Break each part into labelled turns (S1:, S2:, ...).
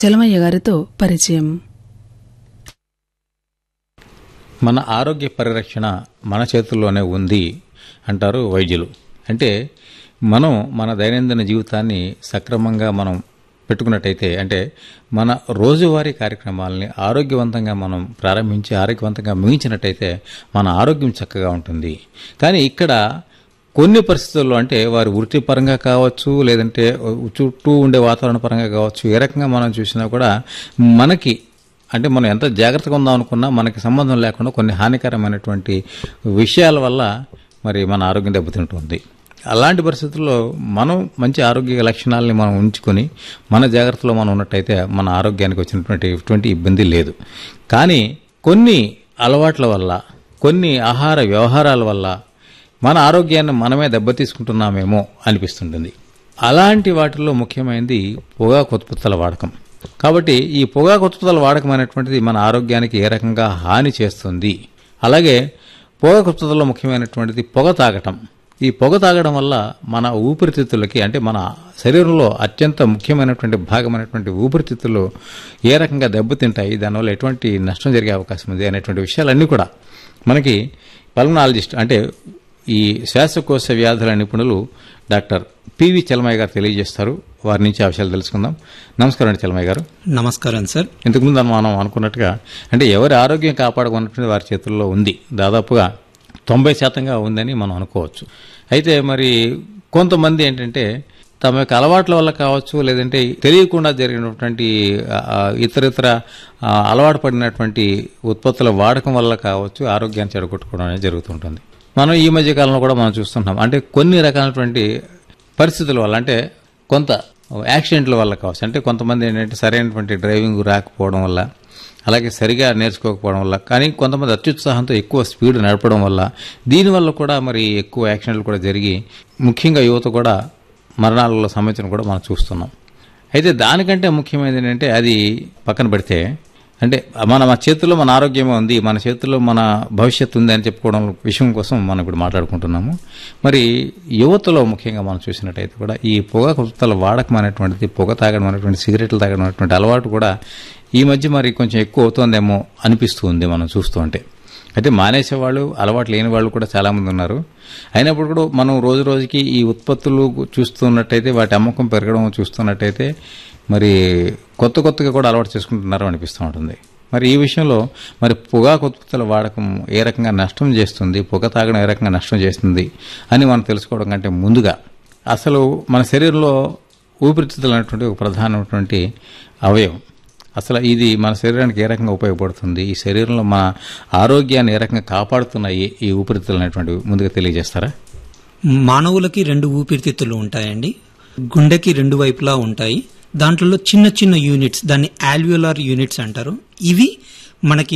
S1: చలమయ్య గారితో పరిచయం
S2: మన ఆరోగ్య పరిరక్షణ మన చేతుల్లోనే ఉంది అంటారు వైద్యులు అంటే మనం మన దైనందిన జీవితాన్ని సక్రమంగా మనం పెట్టుకున్నట్టయితే అంటే మన రోజువారీ కార్యక్రమాలని ఆరోగ్యవంతంగా మనం ప్రారంభించి ఆరోగ్యవంతంగా ముగించినట్టయితే మన ఆరోగ్యం చక్కగా ఉంటుంది కానీ ఇక్కడ కొన్ని పరిస్థితుల్లో అంటే వారి వృత్తిపరంగా కావచ్చు లేదంటే చుట్టూ ఉండే వాతావరణ పరంగా కావచ్చు ఏ రకంగా మనం చూసినా కూడా మనకి అంటే మనం ఎంత జాగ్రత్తగా ఉందాం అనుకున్నా మనకి సంబంధం లేకుండా కొన్ని హానికరమైనటువంటి విషయాల వల్ల మరి మన ఆరోగ్యం దెబ్బతింటుంది అలాంటి పరిస్థితుల్లో మనం మంచి ఆరోగ్య లక్షణాలని మనం ఉంచుకొని మన జాగ్రత్తలో మనం ఉన్నట్టయితే మన ఆరోగ్యానికి వచ్చినటువంటి ఎటువంటి ఇబ్బంది లేదు కానీ కొన్ని అలవాట్ల వల్ల కొన్ని ఆహార వ్యవహారాల వల్ల మన ఆరోగ్యాన్ని మనమే దెబ్బతీసుకుంటున్నామేమో అనిపిస్తుంటుంది అలాంటి వాటిల్లో ముఖ్యమైనది పొగాకు ఉత్పత్తుల వాడకం కాబట్టి ఈ పొగాకు ఉత్పత్తుల వాడకం అనేటువంటిది మన ఆరోగ్యానికి ఏ రకంగా హాని చేస్తుంది అలాగే పొగాకు ఉత్పత్తుల్లో ముఖ్యమైనటువంటిది పొగ తాగటం ఈ పొగ తాగడం వల్ల మన ఊపిరితిత్తులకి అంటే మన శరీరంలో అత్యంత ముఖ్యమైనటువంటి భాగమైనటువంటి ఊపిరితిత్తులు ఏ రకంగా దెబ్బతింటాయి దానివల్ల ఎటువంటి నష్టం జరిగే అవకాశం ఉంది అనేటువంటి విషయాలన్నీ కూడా మనకి పల్మనాలజిస్ట్ అంటే ఈ శ్వాసకోశ వ్యాధుల నిపుణులు డాక్టర్ పివి చలమయ్య గారు తెలియజేస్తారు వారి నుంచి ఆ విషయాలు తెలుసుకుందాం నమస్కారం అండి చలమయ్య గారు
S3: నమస్కారం సార్
S2: ఇంతకుముందు మనం అనుకున్నట్టుగా అంటే ఎవరి ఆరోగ్యం కాపాడుకున్నటువంటి వారి చేతుల్లో ఉంది దాదాపుగా తొంభై శాతంగా ఉందని మనం అనుకోవచ్చు అయితే మరి కొంతమంది ఏంటంటే తమ యొక్క అలవాట్ల వల్ల కావచ్చు లేదంటే తెలియకుండా జరిగినటువంటి ఆ, ఇతర ఇతర ఆ, అలవాటు పడినటువంటి ఉత్పత్తుల వాడకం వల్ల కావచ్చు ఆరోగ్యాన్ని చెడగొట్టుకోవడం అనేది జరుగుతుంటుంది మనం ఈ మధ్య కాలంలో కూడా మనం చూస్తుంటాం అంటే కొన్ని రకాలైనటువంటి పరిస్థితుల వల్ల అంటే కొంత యాక్సిడెంట్ల వల్ల కావచ్చు అంటే కొంతమంది ఏంటంటే సరైనటువంటి డ్రైవింగ్ రాకపోవడం వల్ల అలాగే సరిగా నేర్చుకోకపోవడం వల్ల కానీ కొంతమంది అత్యుత్సాహంతో ఎక్కువ స్పీడ్ నడపడం వల్ల దీనివల్ల కూడా మరి ఎక్కువ యాక్సిడెంట్లు కూడా జరిగి ముఖ్యంగా యువత కూడా మరణాలలో సంబంధించిన కూడా మనం చూస్తున్నాం అయితే దానికంటే ముఖ్యమైనది ఏంటంటే అది పక్కన పెడితే అంటే మన మన చేతుల్లో మన ఆరోగ్యమే ఉంది మన చేతుల్లో మన భవిష్యత్తు ఉంది అని చెప్పుకోవడం విషయం కోసం మనం ఇప్పుడు మాట్లాడుకుంటున్నాము మరి యువతలో ముఖ్యంగా మనం చూసినట్టయితే కూడా ఈ పొగాకు ఉత్పత్తుల వాడకం అనేటువంటిది పొగ తాగడం అనేటువంటి సిగరెట్లు తాగడం అనేటువంటి అలవాటు కూడా ఈ మధ్య మరి కొంచెం ఎక్కువ అవుతోందేమో అనిపిస్తూ ఉంది మనం చూస్తూ ఉంటే అయితే మానేసేవాళ్ళు అలవాటు లేని వాళ్ళు కూడా చాలామంది ఉన్నారు అయినప్పుడు కూడా మనం రోజు రోజుకి ఈ ఉత్పత్తులు చూస్తున్నట్టయితే వాటి అమ్మకం పెరగడం చూస్తున్నట్టయితే మరి కొత్త కొత్తగా కూడా అలవాటు చేసుకుంటున్నారు అనిపిస్తూ ఉంటుంది మరి ఈ విషయంలో మరి పొగాకు ఉత్పత్తుల వాడకం ఏ రకంగా నష్టం చేస్తుంది పొగ తాగడం ఏ రకంగా నష్టం చేస్తుంది అని మనం తెలుసుకోవడం కంటే ముందుగా అసలు మన శరీరంలో ఊపిరితిత్తులు అనేటువంటి ఒక ప్రధానమైనటువంటి అవయవం అసలు ఇది మన శరీరానికి ఏ రకంగా ఉపయోగపడుతుంది ఈ శరీరంలో మన ఆరోగ్యాన్ని ఏ రకంగా కాపాడుతున్నాయి ఈ ఊపిరితిత్తులు అనేటువంటి ముందుగా తెలియజేస్తారా
S3: మానవులకి రెండు ఊపిరితిత్తులు ఉంటాయండి గుండెకి రెండు వైపులా ఉంటాయి దాంట్లో చిన్న చిన్న యూనిట్స్ దాన్ని ఆల్వియోలార్ యూనిట్స్ అంటారు ఇవి మనకి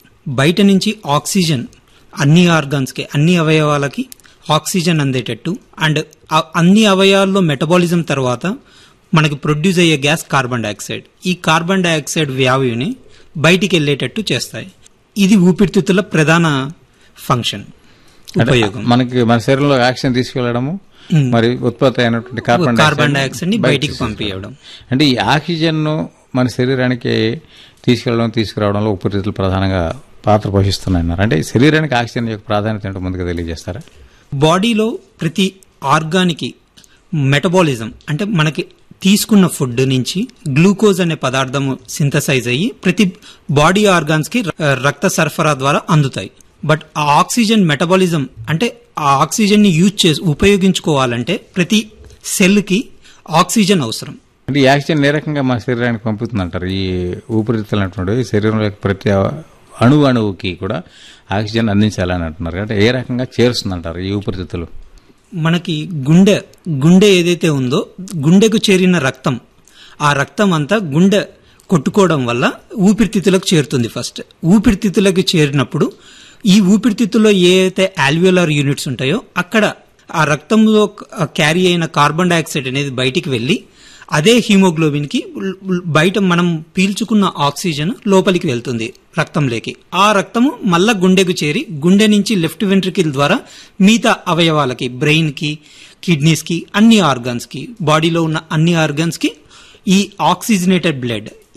S3: బయట నుంచి ఆక్సిజన్ అన్ని ఆర్గాన్స్కి అన్ని అవయవాలకి ఆక్సిజన్ అందేటట్టు అండ్ ఆ అన్ని అవయవాల్లో మెటబాలిజం తర్వాత మనకి ప్రొడ్యూస్ అయ్యే గ్యాస్ కార్బన్ డైఆక్సైడ్ ఈ కార్బన్ డైఆక్సైడ్ వ్యాయుని బయటికి వెళ్ళేటట్టు చేస్తాయి ఇది ఊపిరితిత్తుల ప్రధాన ఫంక్షన్
S2: అంటే
S3: ఉపయోగం
S2: మనకి మన శరీరంలో ఆక్సిజన్ తీసుకెళ్లడము
S3: మ్మ్.
S2: మరి ఉత్పత్తి అయినటువంటి కార్బన్
S3: కార్బన్ డైఆక్సైడ్ ని బయటికి పంపించడం
S2: అంటే ఈ ఆక్సిజన్ ను మన శరీరానికి తీసుకెళ్లడం తీసుకురావడంలో ఊపిరితిత్తులు ప్రధానంగా పాత్ర పోషిస్తున్నాయన్నారు అంటే శరీరానికి ఆక్సిజన్ యొక్క ప్రాధాన్యత ఏంటో ముందుగా తెలియజేస్తారా
S3: బాడీలో ప్రతి ఆర్గానికి మెటబాలిజం అంటే మనకి తీసుకున్న ఫుడ్ నుంచి గ్లూకోజ్ అనే పదార్థము సింథసైజ్ అయ్యి ప్రతి బాడీ ఆర్గాన్స్ కి ర- రక్త సరఫరా ద్వారా అందుతాయి బట్ ఆ ఆక్సిజన్ మెటబాలిజం అంటే ఆ ఆక్సిజన్ ని యూజ్ చేసి ఉపయోగించుకోవాలంటే ప్రతి సెల్ కి ఆక్సిజన్ అవసరం
S2: అంటే ఈ ఆక్సిజన్ ఏ రకంగా మన శరీరానికి పంపుతుందంటారు ఈ ఊపిరితిత్తులు అనేటువంటి శరీరంలో యొక్క ప్రతి అణువు అణువుకి కూడా ఆక్సిజన్ అందించాలని అంటున్నారు అంటే ఏ రకంగా చేరుస్తుందంటారు ఈ ఊపిరితిత్తులు
S3: మనకి గుండె గుండె ఏదైతే ఉందో గుండెకు చేరిన రక్తం ఆ రక్తం అంతా గుండె కొట్టుకోవడం వల్ల ఊపిరితిత్తులకు చేరుతుంది ఫస్ట్ ఊపిరితిత్తులకు చేరినప్పుడు ఈ ఊపిరితిత్తులో ఏ అయితే ఆల్వియోలార్ యూనిట్స్ ఉంటాయో అక్కడ ఆ రక్తంలో క్యారీ అయిన కార్బన్ డైఆక్సైడ్ అనేది బయటికి వెళ్ళి అదే హీమోగ్లోబిన్ కి బయట మనం పీల్చుకున్న ఆక్సిజన్ లోపలికి వెళ్తుంది రక్తంలోకి ఆ రక్తము మళ్ళా గుండెకు చేరి గుండె నుంచి లెఫ్ట్ వెంట్రికిల్ ద్వారా మిగతా అవయవాలకి బ్రెయిన్ కి కిడ్నీస్ కి అన్ని ఆర్గాన్స్ కి బాడీలో ఉన్న అన్ని ఆర్గాన్స్ కి ఈ ఆక్సిజనేటెడ్ బ్లడ్